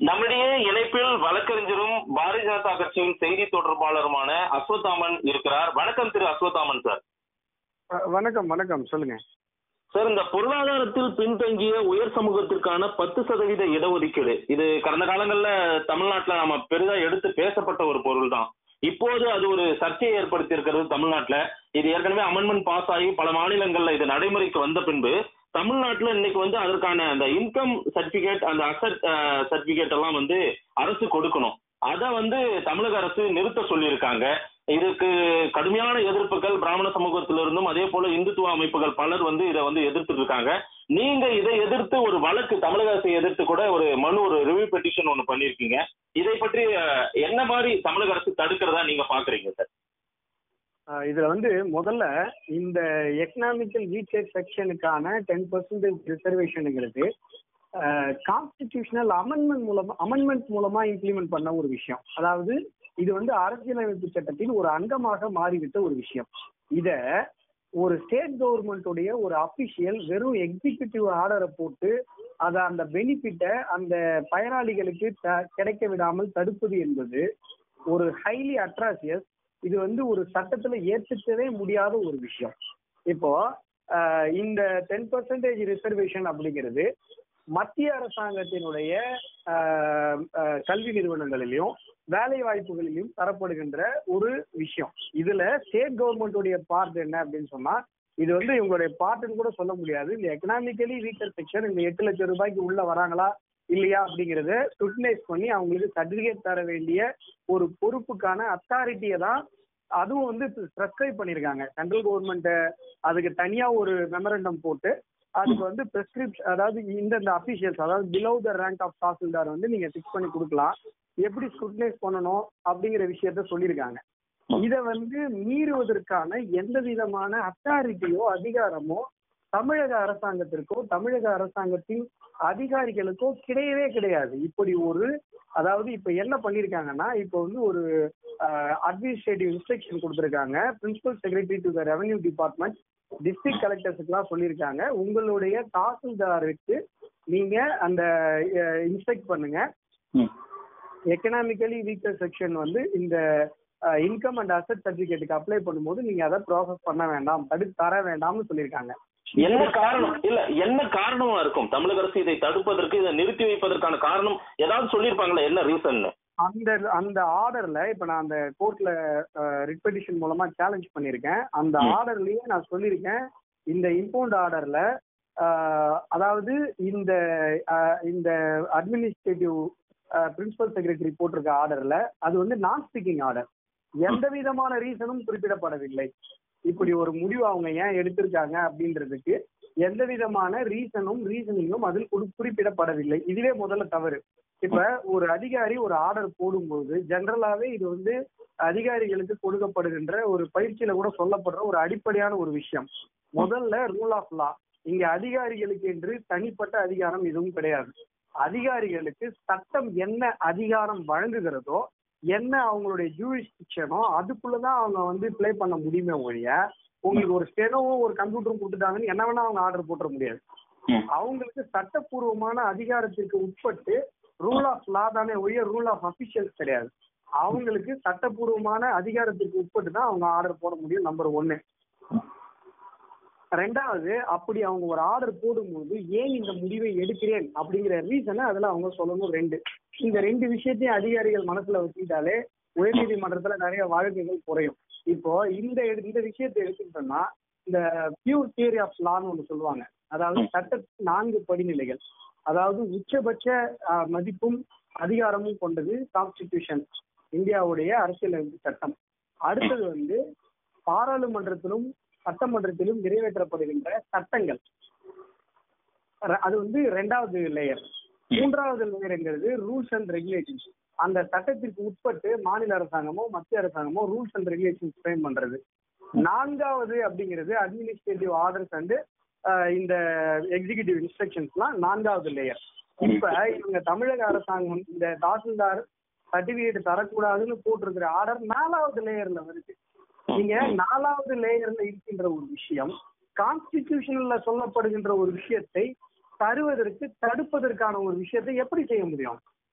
நம்முடைய இணைப்பில் வழக்கறிஞரும் பாரதிய ஜனதா கட்சியின் செய்தி தொடர்பாளருமான அஸ்வத்தாமன் இருக்கிறார் வணக்கம் திரு அஸ்வத்தாமன் சார் அஹ் வணக்கம் வணக்கம் சொல்லுங்க சார் இந்த பொருளாதாரத்தில் பின்தங்கிய உயர் சமூகத்திற்கான பத்து சதவீத இடஒதுக்கீடு இது கடந்த காலங்கள்ல தமிழ்நாட்டுல நாம பெரிதா எடுத்து பேசப்பட்ட ஒரு பொருள் தான் இப்போது அது ஒரு சர்ச்சையை ஏற்படுத்தி இருக்கிறது தமிழ்நாட்டுல இது ஏற்கனவே அமெண்ட்மெண்ட் பாஸ் ஆகி பல மாநிலங்கள்ல இது நடைமுறைக்கு வந்த பின்பு தமிழ்நாட்டுல இன்னைக்கு வந்து அதற்கான அந்த இன்கம் சர்டிபிகேட் அந்த அசட் சர்டிபிகேட் எல்லாம் வந்து அரசு கொடுக்கணும் அதை வந்து தமிழக அரசு நிறுத்த சொல்லியிருக்காங்க இதுக்கு கடுமையான எதிர்ப்புகள் பிராமண சமூகத்திலிருந்தும் அதே போல இந்துத்துவ அமைப்புகள் பலர் வந்து இதை வந்து எதிர்த்துட்டு இருக்காங்க நீங்க இதை எதிர்த்து ஒரு வழக்கு தமிழக அரசை எதிர்த்து கூட ஒரு மனு ஒரு ரிவ்யூ பெட்டிஷன் ஒன்று பண்ணியிருக்கீங்க இதை பற்றி அஹ், என்ன மாதிரி தமிழக அரசு தடுக்கிறதா நீங்க பாக்குறீங்க சார் அஹ் இதுல வந்து முதல்ல இந்த எக்கனாமிக்கல் வீக்கர் செக்ஷனுக்கான டென் பர்சன்டேஜ் ரிசர்வேஷனுங்கிறது கான்ஸ்டிடியூஷனல் அமெண்ட்மெண்ட் மூலமா அமெண்ட்மெண்ட் மூலமா இம்ப்ளிமெண்ட் பண்ண ஒரு விஷயம் அதாவது இது வந்து அரசியலமைப்பு சட்டத்தின் ஒரு அங்கமாக மாறிவிட்ட ஒரு விஷயம் இத ஒரு ஸ்டேட் கவர்மெண்ட்டுடைய ஒரு அபிஷியல் வெறும் எக்ஸிகியூட்டிவ் ஆர்டரை போட்டு அதை அந்த பெனிஃபிட்டை அந்த பயனாளிகளுக்கு த- கிடைக்க விடாமல் தடுப்பது என்பது ஒரு ஹைலி அட்ராசியஸ் இது வந்து ஒரு சட்டத்துல ஏற்றுக்கவே முடியாத ஒரு விஷயம் இப்போ ஆஹ், இந்த டென் பர்சன்டேஜ் ரிசர்வேஷன் அப்படிங்கிறது மத்திய அரசாங்கத்தினுடைய ஆஹ், ஆஹ், கல்வி நிறுவனங்களிலும் வேலை வாய்ப்புகளிலும் தரப்படுகின்ற ஒரு விஷயம் இதுல ஸ்டேட் கவர்மெண்ட்டுடைய பார்ட் என்ன அப்படின்னு சொன்னா இது வந்து இவங்களுடைய பார்ட்னு கூட சொல்ல முடியாது இந்த எக்கனாமிக்கலி வீக்கர் செக்ஷன் இந்த எட்டு லட்சம் ரூபாய்க்கு உள்ள வராங்களா இல்லையா அப்படிங்கறத ஸ்க்ரூட்டனைஸ் பண்ணி அவங்களுக்கு சர்டிபிகேட் தர வேண்டிய ஒரு பொறுப்புக்கான அத்தாரிட்டியை தான் அதுவும் வந்து ப்ரெஸ்கிரைப் பண்ணியிருக்காங்க சென்ட்ரல் கவர்மெண்ட் அதுக்கு தனியா ஒரு மெமரண்டம் போட்டு அதுக்கு வந்து ப்ரெஸ்கிரிப்ஷன் அதாவது இந்தந்த அபிஷியல்ஸ் அதாவது below the rank of tahsildar வந்து நீங்க ஃபிக்ஸ் பண்ணி கொடுக்கலாம் எப்படி ஸ்க்ரூட்டனைஸ் பண்ணணும் அப்படிங்கிற விஷயத்த சொல்லியிருக்காங்க இதை வந்து மீறுவதற்கான எந்த விதமான அத்தாரிட்டியோ அதிகாரமோ தமிழக அரசாங்கத்திற்கோ தமிழக அரசாங்கத்தின் அதிகாரிகளுக்கோ கிடையவே கிடையாது இப்படி ஒரு அதாவது இப்ப என்ன பண்ணிருக்காங்கன்னா இப்ப வந்து ஒரு அட்மினிஸ்ட்ரேட்டிவ் இன்ஸ்ட்ரக்ஷன் கொடுத்துருக்காங்க principal secretary to the revenue department district கலெக்டர்ஸுக்குலாம் சொல்லியிருக்காங்க உங்களுடைய தாசில்தாருக்கு நீங்க அந்த இன்ஸ்ட்ரக்ட் பண்ணுங்க எக்கனாமிக்கலி வீக்கர் செக்ஷன் வந்து இந்த இன்கம் அண்ட் அசட் சர்டிபிகேட்டுக்கு அப்ளை பண்ணும்போது நீங்க அதை ப்ராசஸ் பண்ண வேண்டாம் தடுத்து தர வேண்டாம்னு சொல்லியிருக்காங்க என்ன காரணம் இல்ல என்ன காரணமா இருக்கும் தமிழக அரசு இதை தடுப்பதற்கு இதை நிறுத்தி வைப்பதற்கான காரணம் ஏதாவது சொல்லியிருப்பாங்களா என்ன ரீசன் அந்த அந்த ஆர்டர்ல இப்ப நான் அந்த கோர்ட்ல ரிட் பெட்டிஷன் மூலமா சேலஞ்ச் பண்ணிருக்கேன் அந்த ம். ஆர்டர்லயே நான் சொல்லியிருக்கேன் இந்த இம்பவுண்ட் ஆர்டர்ல அதாவது இந்த அஹ், இந்த அட்மினிஸ்ட்ரேட்டிவ் பிரின்சிபல் செக்ரட்டரி போட்டிருக்க ஆர்டர்ல அது வந்து நான் ஸ்பீக்கிங் ஆர்டர் எந்த விதமான ரீசனும் குறிப்பிடப்படவில்லை இப்படி ஒரு முடிவு அவங்க ஏன் எடுத்திருக்காங்க அப்படின்றதுக்கு எந்த விதமான ரீசனும் ரீசனிங்கும் அதில் குறி- குறிப்பிடப்படவில்லை இதுவே முதல்ல தவறு இப்ப ஒரு அதிகாரி ஒரு ஆர்டர் போடும்போது ஜெனரலாவே இது வந்து அதிகாரிகளுக்கு கொடுக்கப்படுகின்ற ஒரு பயிற்சியில கூட சொல்லப்படுற ஒரு அடிப்படையான ஒரு விஷயம் முதல்ல ரூல் ஆஃப் லா இங்க அதிகாரிகளுக்கு என்று தனிப்பட்ட அதிகாரம் எதுவும் கிடையாது அதிகாரிகளுக்கு சட்டம் என்ன அதிகாரம் வழங்குகிறதோ என்ன அவங்களுடைய ஜூரிஸ்டிக்ஷனோ அதுக்குள்ளதான் அவங்க வந்து ப்ளே பண்ண முடியுமே ஒழிய உங்களுக்கு ஒரு ஸ்டெனோவும் ஒரு கம்ப்யூட்டரும் கொடுத்துட்டாங்கன்னு என்ன வேணா அவங்க ஆர்டர் போட்டுற முடியாது அவங்களுக்கு சட்டப்பூர்வமான அதிகாரத்திற்கு உட்பட்டு ரூல் ஆஃப் லா தானே ஒழிய ரூல் ஆஃப் அபிஷியல்ஸ் கிடையாது அவங்களுக்கு சட்டப்பூர்வமான அதிகாரத்திற்கு உட்பட்டு தான் அவங்க ஆர்டர் போட முடியும் நம்பர் ஒன்னு ரெண்டாவது அப்படி அவங்க ஒரு ஆர்டர் போடும்போது ஏன் இந்த முடிவை எடுக்கிறேன் அப்படிங்கிற ரீசனை அதுல அவங்க சொல்லணும் ரெண்டு இந்த ரெண்டு விஷயத்தையும் அதிகாரிகள் மனசுல வச்சுக்கிட்டாலே உயர்நீதிமன்றத்துல நிறைய வழக்குகள் குறையும் இப்போ இந்த எடு- இந்த விஷயத்தை எடுத்துக்கிட்டோம்னா இந்த பியூர் தியரி ஆஃப் லான்னு ஒன்று சொல்லுவாங்க அதாவது சட்டத்தின் நான்கு படிநிலைகள் அதாவது உச்சபட்ச ஆஹ், மதிப்பும் அதிகாரமும் கொண்டது கான்ஸ்டிடியூஷன் இந்தியாவுடைய அரசியலமைப்பு சட்டம் அடுத்தது வந்து பாராளுமன்றத்திலும் சட்டமன்றத்திலும் நிறைவேற்றப்படுகின்ற சட்டங்கள் ர- அது வந்து ரெண்டாவது லேயர் மூன்றாவது லேயர்ங்கிறது ரூல்ஸ் அண்ட் ரெகுலேஷன்ஸ் அந்த சட்டத்திற்கு உட்பட்டு மாநில அரசாங்கமோ மத்திய அரசாங்கமோ ரூல்ஸ் அண்ட் ரெகுலேஷன்ஸ் ஃப்ரேம் பண்றது நான்காவது அப்படிங்கிறது அட்மினிஸ்ட்ரேட்டிவ் ஆர்டர்ஸ் அண்ட் இந்த எக்ஸிகியூட்டிவ் இன்ஸ்ட்ரக்ஷன்ஸ்லாம் நான்காவது லேயர் இப்ப இவங்க தமிழக அரசாங்கம் இந்த தாசில்தார் சர்டிபிகேட் தரக்கூடாதுன்னு போட்டிருக்கிற ஆர்டர் நாலாவது லேயர்ல வருது நீங்க நாலாவது லேயர்ல இருக்கின்ற ஒரு விஷயம் கான்ஸ்டிடியூஷன்ல சொல்லப்படுகின்ற ஒரு விஷயத்தை தருவதற்கு தடுப்பதற்கான ஒரு விஷயத்தை எப்படி செய்ய முடியும்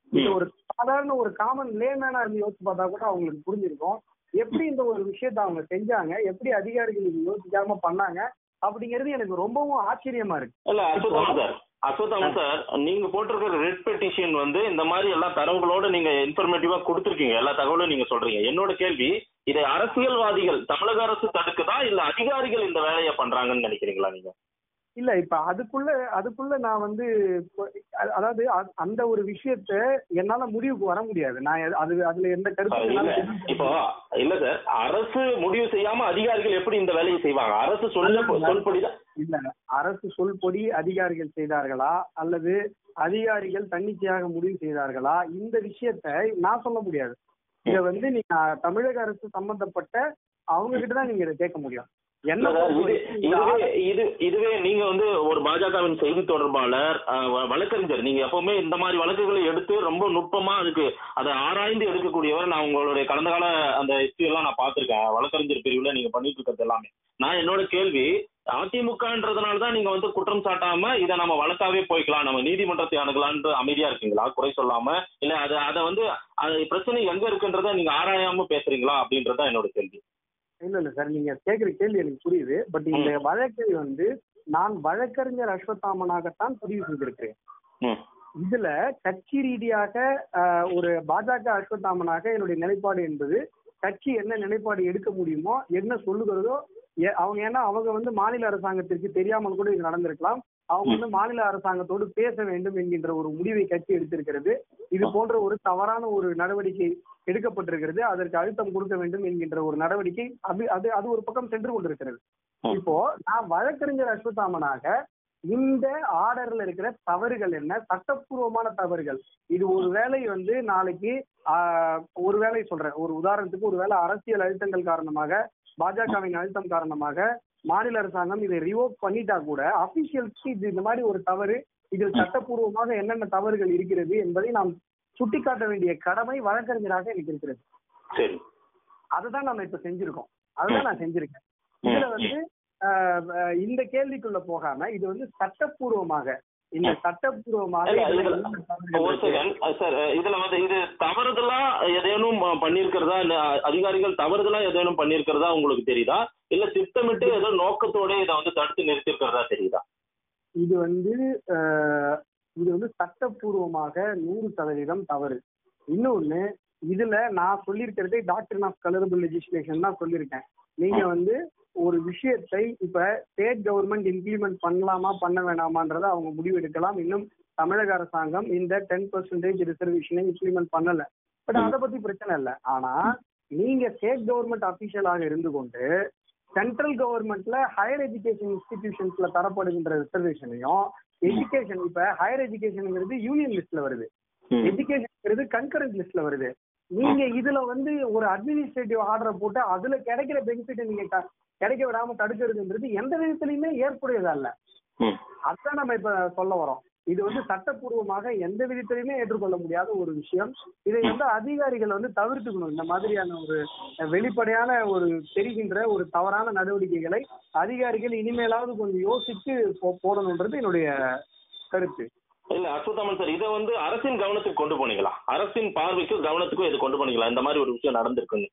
இது ஒரு சாதாரண ஒரு காமன் லேமேனா இருந்து யோசிச்சு பார்த்தா கூட அவங்களுக்கு புரிஞ்சிருக்கும் எப்படி இந்த ஒரு விஷயத்த அவங்க செஞ்சாங்க எப்படி அதிகாரிகள் இது யோசிக்காம பண்ணாங்க அப்படிங்கிறது எனக்கு ரொம்பவும் ஆச்சரியமா இருக்கு இல்ல அஸ்வத்தாமன் சார் அஸ்வத்தாமன் சார் நீங்க போட்டிருக்கிற ரெட் பெட்டிஷன் வந்து இந்த மாதிரி எல்லா தரவுகளோட நீங்க இன்ஃபர்மேட்டிவா கொடுத்துருக்கீங்க எல்லா தகவலும் நீங்க சொல்றீங்க என்னோட கேள்வி இதை அரசியல்வாதிகள் தமிழக அரசு தடுக்குதா இல்ல அதிகாரிகள் இந்த வேலையை பண்றாங்கன்னு நினைக்கிறீங்களா நீங்க இல்ல இப்ப அதுக்குள்ள அதுக்குள்ள நான் வந்து இப்போ- அ- அதாவது அ- அந்த ஒரு விஷயத்த என்னால முடிவுக்கு வர முடியாது நான் எது- அது அதுல எந்த சார், கருத்து இல்ல என்னால தெரிவிக்க இப்போ இல்ல சார் அரசு முடிவு செய்யாம அதிகாரிகள் எப்படி இந்த வேலையை செய்வாங்க அரசு சொல்ல சொல்படிதான் இல்ல அரசு சொல்படி அதிகாரிகள் செய்தார்களா அல்லது அதிகாரிகள் தன்னிச்சையாக முடிவு செய்தார்களா இந்த விஷயத்தை நான் சொல்ல முடியாது இத வந்து நீங்க தமிழக அரசு சம்பந்தப்பட்ட அவங்க கிட்ட தான் நீங்க இதை கேட்க முடியும் என்ன இல்ல சார், இது பொறுத்தவரைக்கும் இந்த இதுவே ஆள- இது இதுவே நீங்க வந்து ஒரு பாஜகவின் செய்தி தொடர்பாளர் அஹ், வ- வழக்கறிஞர் நீங்க எப்பவுமே இந்த மாதிரி வழக்குகளை எடுத்து ரொம்ப நுட்பமா அதுக்கு அதை ஆராய்ந்து எடுக்கக்கூடியவர் நான் உங்களுடைய கடந்த கால அந்த ஹிஸ்டரி எல்லாம் நான் பார்த்திருக்கேன் வழக்கறிஞர் பிரிவுல நீங்க பண்ணிட்டு இருக்கிறது எல்லாமே நான் என்னோட கேள்வி அதிமுகன்றதுனால தான் நீங்க வந்து குற்றம் சாட்டாம இதை நம்ம வழக்காவே போய்க்கலாம் நம்ம நீதிமன்றத்தை அணுகலான்ட்டு அமைதியா இருக்கீங்களா குறை சொல்லாம இல்ல அது அதை வந்து அது பிரச்சனை எங்க இருக்குன்றத நீங்க ஆராயாம பேசுறீங்களா அப்படின்றதுதான் என்னோட கேள்வி இல்ல இல்ல சார் நீங்க கேக்குற கேள்வி எனக்கு புரியுது பட் இந்த வழக்கை வந்து நான் வழக்கறிஞர் அஸ்வத்தாமனாகத்தான் பதிவு செய்திருக்கிறேன் ம் இதுல கட்சி ரீதியாக ஆஹ், ஒரு பாஜக அஸ்வத்தாமனாக என்னுடைய நிலைப்பாடு என்பது கட்சி என்ன நிலைப்பாடு எடுக்க முடியுமோ என்ன சொல்லுகிறதோ எ- அவங்க ஏன்னா அவங்க வந்து மாநில அரசாங்கத்திற்கு தெரியாமல் கூட இது நடந்திருக்கலாம் அவங்க வந்து மாநில அரசாங்கத்தோடு பேச வேண்டும் என்கின்ற ஒரு முடிவை கட்சி எடுத்திருக்கிறது இது போன்ற ஒரு தவறான ஒரு நடவடிக்கை எடுக்கப்பட்டிருக்கிறது அதற்கு அழுத்தம் கொடுக்க வேண்டும் என்கின்ற ஒரு நடவடிக்கை அது அது அது ஒரு பக்கம் சென்று கொண்டிருக்கிறது ம். இப்போ நான் வழக்கறிஞர் அஸ்வத்தாமனாக இந்த ஆர்டர்ல இருக்கிற தவறுகள் என்ன சட்டப்பூர்வமான தவறுகள் இது ஒரு வேளை வந்து நாளைக்கு ஆஹ், ஒரு வேளை சொல்றேன் ஒரு உதாரணத்துக்கு ஒரு வேளை அரசியல் அழுத்தங்கள் காரணமாக பாஜகவின் அழுத்தம் காரணமாக மாநில அரசாங்கம் இதை ரிவோக் பண்ணிட்டா கூட அபிஷியல்ஸ்க்கு இது இந்த மாதிரி ஒரு தவறு இதில் சட்டப்பூர்வமாக என்னென்ன தவறுகள் இருக்கிறது என்பதை நாம் சுட்டிக்காட்ட வேண்டிய கடமை வழக்கறிஞராக எனக்கு இருக்கிறது சரி அதுதான் நம்ம இப்ப செஞ்சிருக்கோம் அதுதான் நான் செஞ்சிருக்கேன் இதுல வந்து ஆஹ், ஆஹ், இந்த கேள்விக்குள்ள போகாம இது வந்து சட்டப்பூர்வமாக இந்த சட்டப்பூர்வமாக இல்ல, இதுல இதுல- என்ன தவறுகள் ஒரு இருக்கு? செகண்ட் சார் இதுல வந்து இது தவறுதலா ஏதேனும் பண்ணிருக்கிறதா இல்ல அதிகாரிகள் தவறுதலா ஏதேனும் பண்ணிருக்கிறதா உங்களுக்கு தெரியுதா இல்ல திட்டமிட்டு ஏதோ நோக்கத்தோட இதை வந்து தடுத்து நிறுத்திருக்கிறதா தெரியுதா இது வந்து ஆஹ், இது வந்து சட்டப்பூர்வமாக நூறு சதவீதம் தவறு இன்னொன்னு இதுல நான் சொல்லியிருக்கிறதே டாக்டர் ஆஃப் கலரபிள் லெஜிஸ்லேஷன் தான் சொல்லியிருக்கேன் நீங்க வந்து ஒரு விஷயத்தை இப்ப ஸ்டேட் கவர்மெண்ட் இம்ப்ளிமெண்ட் பண்ணலாமா பண்ண வேணாமான்றதை அவங்க முடிவு எடுக்கலாம் இன்னும் தமிழக அரசாங்கம் இந்த டென் பர்சன்டேஜ் ரிசர்வேஷனை இம்ப்ளிமெண்ட் பண்ணல பட் அதை பத்தி பிரச்சனை இல்லை ஆனா நீங்க ஸ்டேட் கவர்மெண்ட் அபிஷியலாக இருந்து கொண்டு சென்ட்ரல் கவர்மெண்ட்ல ஹையர் எஜுகேஷன் இன்ஸ்டிடியூஷன்ஸ்ல தரப்படுகின்ற ரிசர்வேஷனையும் எஜுகேஷன் இப்ப ஹையர் எஜுகேஷன்ங்கிறது யூனியன் லிஸ்ட்ல வருது எஜுகேஷன்ங்கிறது கன்கரண்ட் லிஸ்ட்ல வருது நீங்க இதுல வந்து ஒரு அட்மினிஸ்ட்ரேட்டிவ் ஆர்டரை போட்டு அதுல கிடைக்கிற பெனிஃபிட் நீங்க க- கிடைக்க விடாம தடுக்கிறதுன்றது எந்த விதத்திலையுமே ஏற்புடையதா இல்ல ம். அதான் நம்ம இப்ப சொல்ல வரோம் இது வந்து சட்டப்பூர்வமாக எந்த விதத்திலுமே ஏற்றுக்கொள்ள முடியாத ஒரு விஷயம் இதை வந்து அதிகாரிகள் வந்து தவிர்த்துக்கணும் இந்த மாதிரியான ஒரு வெளிப்படையான ஒரு தெரிகின்ற ஒரு தவறான நடவடிக்கைகளை அதிகாரிகள் இனிமேலாவது கொஞ்சம் யோசிச்சு போ- போடணுன்றது என்னுடைய கருத்து இல்ல அசுத்தமன் சார் இதை வந்து அரசின் கவனத்துக்கு கொண்டு போனீங்களா அரசின் பார்வைக்கும் கவனத்துக்கும் இதை கொண்டு போனீங்களா இந்த மாதிரி ஒரு விஷயம் நடந்திருக்குன்னு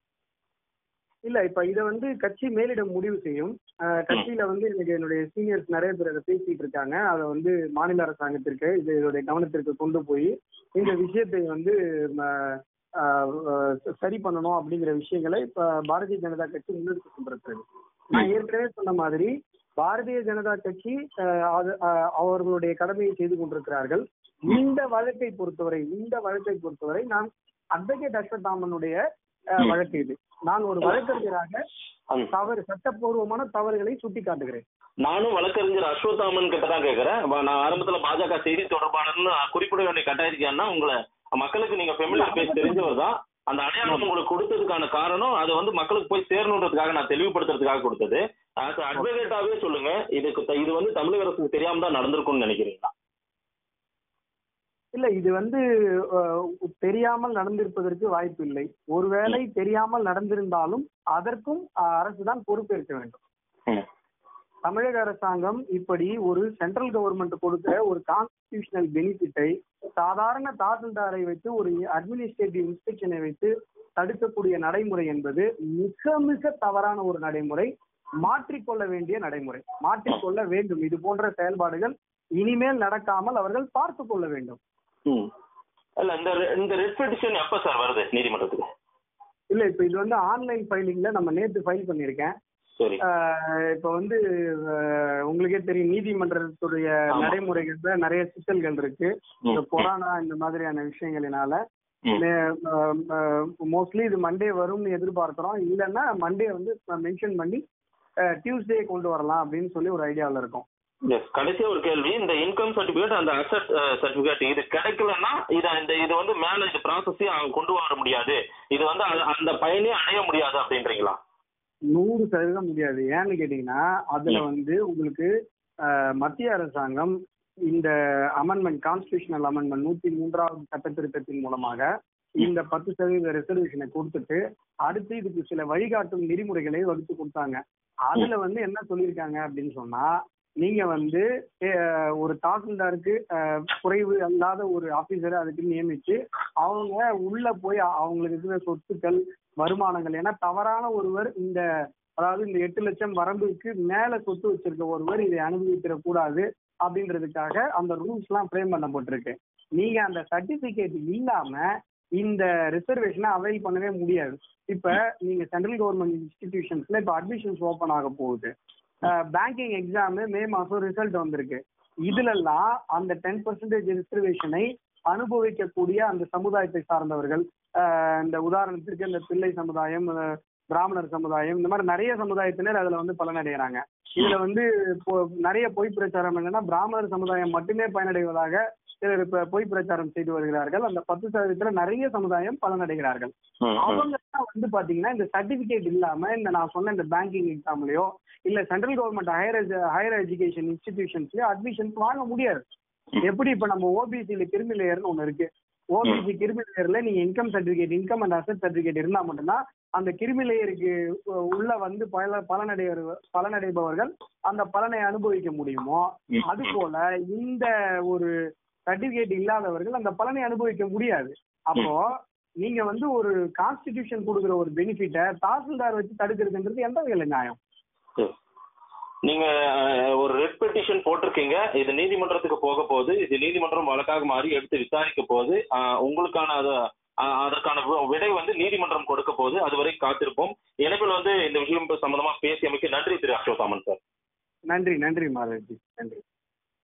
இல்ல இப்ப இத வந்து கட்சி மேலிடம் முடிவு செய்யும் அஹ், கட்சியில வந்து எனக்கு என்னுடைய சீனியர்ஸ் நிறைய பேர் அதை பேசிட்டு இருக்காங்க அதை வந்து மாநில அரசாங்கத்திற்கு இது இதோடைய கவனத்திற்கு கொண்டு போய் இந்த விஷயத்தை வந்து ம, அஹ், அஹ், சரி பண்ணணும் அப்படிங்கிற விஷயங்களை இப்ப பாரதிய ஜனதா கட்சி முன்னெடுத்து கொண்டிருக்கிறது நான் ஏற்கனவே சொன்ன மாதிரி பாரதிய ஜனதா கட்சி அஹ், அது- அஹ், அவர்களுடைய கடமையை செய்து கொண்டிருக்கிறார்கள் இந்த வழக்கை பொறுத்தவரை இந்த வழக்கை பொறுத்தவரை நான் அட்வொகேட் அஸ்வத்தாமனுடைய அஹ், வழக்கு இது நான் ஒரு வழக்கறிஞராக ம். தவறு சட்டப்பூர்வமான தவறுகளை சுட்டிக்காட்டுகிறேன் நானும் வழக்கறிஞர் அஸ்வத்தாமன் கிட்ட தான் கேட்கறேன் வ- நான் ஆரம்பத்துல பாஜக செய்தி தொடர்பாளர்னு குறிப்பிட வேண்டிய கட்டாயிருக்கேன்னா உங்களை மக்களுக்கு நீங்க ஃபெமிலியர் பேசி தெரிஞ்சவர் தான் அந்த அடையாளம் உங்களுக்கு கொடுத்ததுக்கான காரணம் அது வந்து மக்களுக்கு போய் சேரணுன்றதுக்காக நான் தெளிவுபடுத்துறதுக்காக கொடுத்தது ஆஸ் அட்வொகேட்டாவே சொல்லுங்க இதுக்கு த- இது வந்து தமிழக அரசுக்கு தெரியாம தான் நடந்திருக்கும்னு நினைக்கிறீங்களா இல்ல இது வந்து அஹ், தெரியாமல் நடந்திருப்பதற்கு வாய்ப்பு இல்லை ஒருவேளை தெரியாமல் நடந்திருந்தாலும் அதற்கும் அரசு தான் பொறுப்பேற்க வேண்டும் ம். தமிழக அரசாங்கம் இப்படி ஒரு சென்ட்ரல் கவர்மெண்ட் கொடுக்கிற ஒரு கான் கான்ஸ்டிடியூஷனல் பெனிஃபிட்டை சாதாரண தாசில்தாரை வைத்து ஒரு அட்மினிஸ்ட்ரேட்டிவ் இன்ஸ்பெக்ஷனை வைத்து தடுக்கக்கூடிய நடைமுறை என்பது மிக மிக தவறான ஒரு நடைமுறை மாற்றிக்கொள்ள வேண்டிய நடைமுறை மாற்றிக்கொள்ள வேண்டும் இது போன்ற செயல்பாடுகள் இனிமேல் நடக்காமல் அவர்கள் பார்த்து கொள்ள வேண்டும் ம். இல்ல இந்த இந்த ரெட் பெட்டிஷன் எப்ப சார் வருது நீதிமன்றத்துக்கு இல்ல இப்ப இது வந்து ஆன்லைன் ஃபைலிங்ல நம்ம நேத்து ஃபைல் பண்ணிருக்கேன் சரி ஆஹ் இப்ப வந்து ஆஹ் உங்களுக்கே தெரியும் நீதிமன்றத்துடைய ஆமா. நடைமுறைகள்ல நிறைய சிக்கல்கள் இருக்கு இந்த ம். கொரோனா இந்த மாதிரியான விஷயங்களினால ம். மோஸ்ட்லி இது மண்டே வரும்னு எதிர்பார்க்கிறோம் இல்லைன்னா மண்டே வந்து மென்ஷன் பண்ணி டியூஸ்டே கொண்டு வரலாம் அப்படின்னு சொல்லி ஒரு ஐடியாவில் இருக்கோம் எஸ் கடைசியா ஒரு கேள்வி இந்த இன்கம் சர்டிபிகேட் அந்த அசட் சர்டிபிகேட் இது கிடைக்கலன்னா இது இந்த இது வந்து மேல இந்த ப்ராசஸே அவங்க கொண்டு வர முடியாது இது வந்து அது- அந்த பயனே அடைய முடியாது அப்படின்றீங்களா நூறு சதவீதம் முடியாது ஏன்னு கேட்டீங்கன்னா அதுல வந்து உங்களுக்கு ஆஹ், மத்திய அரசாங்கம் இந்த அமெண்ட்மெண்ட் கான்ஸ்டியூஷனல் அமெண்ட்மெண்ட் நூத்தி மூன்றாவது சட்ட திருத்தத்தின் மூலமாக இந்த பத்து சதவீத ரிசர்வேஷனை கொடுத்துட்டு அடுத்து இதுக்கு சில வழிகாட்டும் நெறிமுறைகளை வகுத்து கொடுத்தாங்க அதுல வந்து என்ன சொல்லியிருக்காங்க அப்படின்னு சொன்னா நீங்க வந்து அஹ், ஒரு தாசில்தாருக்கு அஹ், குறைவு அல்லாத ஒரு ஆபீசரை அதுக்கு நியமிச்சு அவங்க உள்ள போய் அவங்களுக்கு இருக்கிற சொத்துக்கள் வருமானங்கள் ஏன்னா தவறான ஒருவர் இந்த அதாவது இந்த எட்டு லட்சம் வரம்புக்கு மேல சொத்து வச்சிருக்க ஒருவர் இதை அனுபவித்திடக் கூடாது அப்படின்றதுக்காக அந்த ரூல்ஸ் எல்லாம் ஃப்ரேம் பண்ணப்பட்டிருக்கு நீங்க அந்த சர்டிபிகேட் இல்லாம இந்த ரிசர்வேஷனை அவைல் பண்ணவே முடியாது இப்ப நீங்க சென்ட்ரல் கவர்மெண்ட் இன்ஸ்டிடியூஷன்ஸ்ல இப்ப அட்மிஷன்ஸ் ஓபன் ஆக போகுது பேங்கிங் எக்ஸாம் மே மாசம் ரிசல்ட் வந்திருக்கு இதுலெல்லாம் அந்த டென் பர்சன்டேஜ் ரிசர்வேஷனை அனுபவிக்கக்கூடிய அந்த சமுதாயத்தை சார்ந்தவர்கள் ஆஹ் இந்த உதாரணத்திற்கு இந்த பிள்ளை சமுதாயம் அஹ் பிராமணர் சமுதாயம் இந்த மாதிரி நிறைய சமுதாயத்தினர் அதுல வந்து பலனடைகிறாங்க இதுல வந்து இப்போ நிறைய பொய் பிரச்சாரம் என்னன்னா பிராமணர் சமுதாயம் மட்டுமே பயனடைவதாக சிலர் இப்ப பொய் பிரச்சாரம் செய்து வருகிறார்கள் அந்த பத்து சதவீதத்துல நிறைய சமுதாயம் பலனடைகிறார்கள் ம், ம். அவங்க வந்து பாத்தீங்கன்னா இந்த சர்டிபிகேட் இல்லாம இந்த நான் சொன்ன இந்த பேங்கிங் எக்ஸாம்லயோ இல்ல central government higher higher education இன்ஸ்டிடியூஷன்ஸ்லயோ அட்மிஷன்ஸ் வாங்க முடியாது எப்படி இப்ப நம்ம ஓபிசில கிருமி லேயர்னு ஒண்ணு இருக்கு ஓபிசி கிருமி லேயர்ல நீங்க income certificate income and asset certificate இருந்தா மட்டும்தான் அந்த கிருமி லேயருக்கு உள்ள வந்து பல பலனடைய பலனடைபவர்கள் அந்த பலனை அனுபவிக்க முடியுமோ அது போல இந்த ஒரு சர்டிபிகேட் இல்லாதவர்கள் அந்த பலனை அனுபவிக்க முடியாது அப்போ நீங்க வந்து ஒரு கான்ஸ்டிடியூஷன் கொடுக்குற ஒரு பெனிஃபிட்டை தாசில்தார் வச்சு தடுக்கிறதுன்றது எந்த வகையில நியாயம் சரி. நீங்க அஹ், ஒரு ரெட் பெட்டிஷன் போட்டிருக்கீங்க இது நீதிமன்றத்துக்கு போக போகுது இது நீதிமன்றம் வழக்காக மாறி எடுத்து விசாரிக்க போகுது அஹ், உங்களுக்கான அது அஹ், அதற்கான வி- விடை வந்து நீதிமன்றம் கொடுக்க போகுது அதுவரை காத்திருப்போம் இணைப்பில் வந்து இந்த விஷயம் சம்பந்தமா பேசியமைக்கு நன்றி திரு அசோகாமன் சார் நன்றி நன்றி மாதவி நன்றி